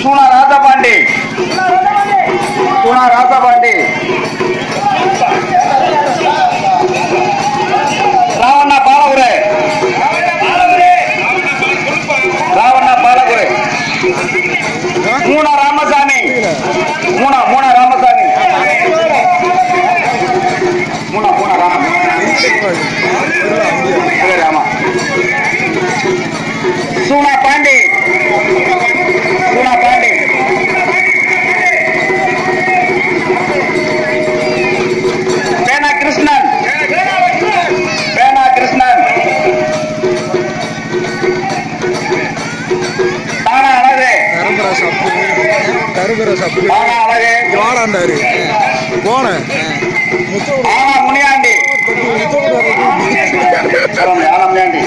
சூனா ராசபாண்டி சூனா ராசபாண்டி ராவண்ணா பாலகுரு ராவண்ணா பாலகுரு மூணா ராமசாமி மூணா மூணா ராமசாமி மூணா மூணா ராம சரி, ஆமா சூனா பாண்டி சூனா பாண்டி பேனா கிருஷ்ணன் பேனா கிருஷ்ணன் தானா அழகு கரும்புற சப்பு கரும்புற சப்பு தானா அழகு வாடாண்டாரு போனேன் ஆனா முனியாண்டி பரவாயில்ல, ஆனா முனியாண்டி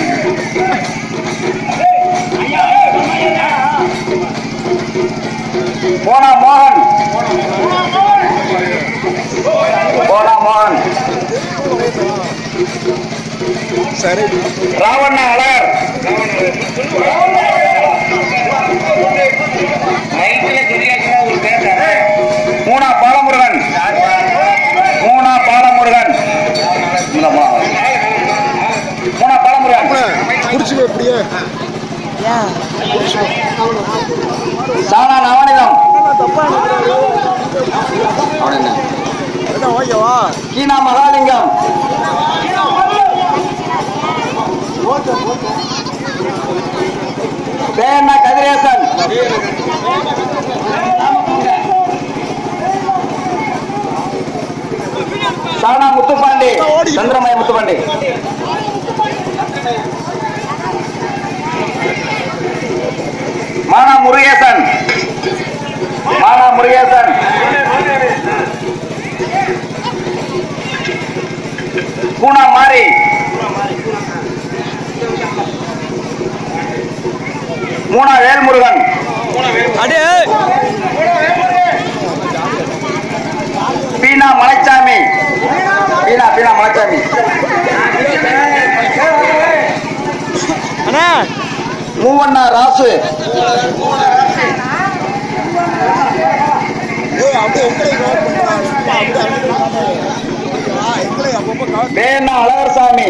போனா மோகன் போனா மோகன் சரி ராவண்ணா அழகர் மூணா பாலமுருகன் மூணா பாலமுருகன் இல்ல, மூணா மூணா பாலமுருகன் குடிச்சுக்கோ இப்படியே சானா நவனிதம் என்ன ஓகேவா கீனா மகாலிங்கம் பேனா கதிரேசன் சானா முத்துப்பாண்டி சந்திரமய முத்துப்பாண்டி மானா முருகேசன் மானா முருகேசன் பூனா மாறி மூணா வேல்முருகன் அடே பீனா மலைச்சாமி பீனா பீனா மலைச்சாமி அண்ணா மூவண்ணா ராசு ஏய் அப்படியே எங்களை கவர் பண்ணுறாங்க அப்படியே எங்களை அப்பப்போ கவர் வேணா அழகர்சாமி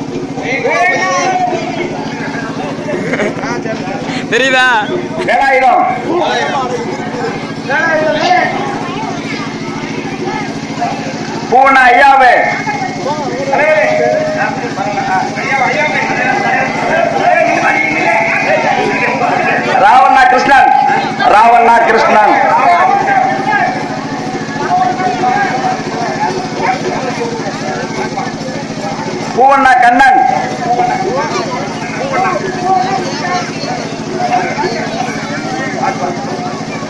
தெரியுதா வேலாயுதம் பூனா ஐயாவே ராவண்ணா கிருஷ்ணன் ராவண்ணா கிருஷ்ணன் பூவண்ணா கண்ணன்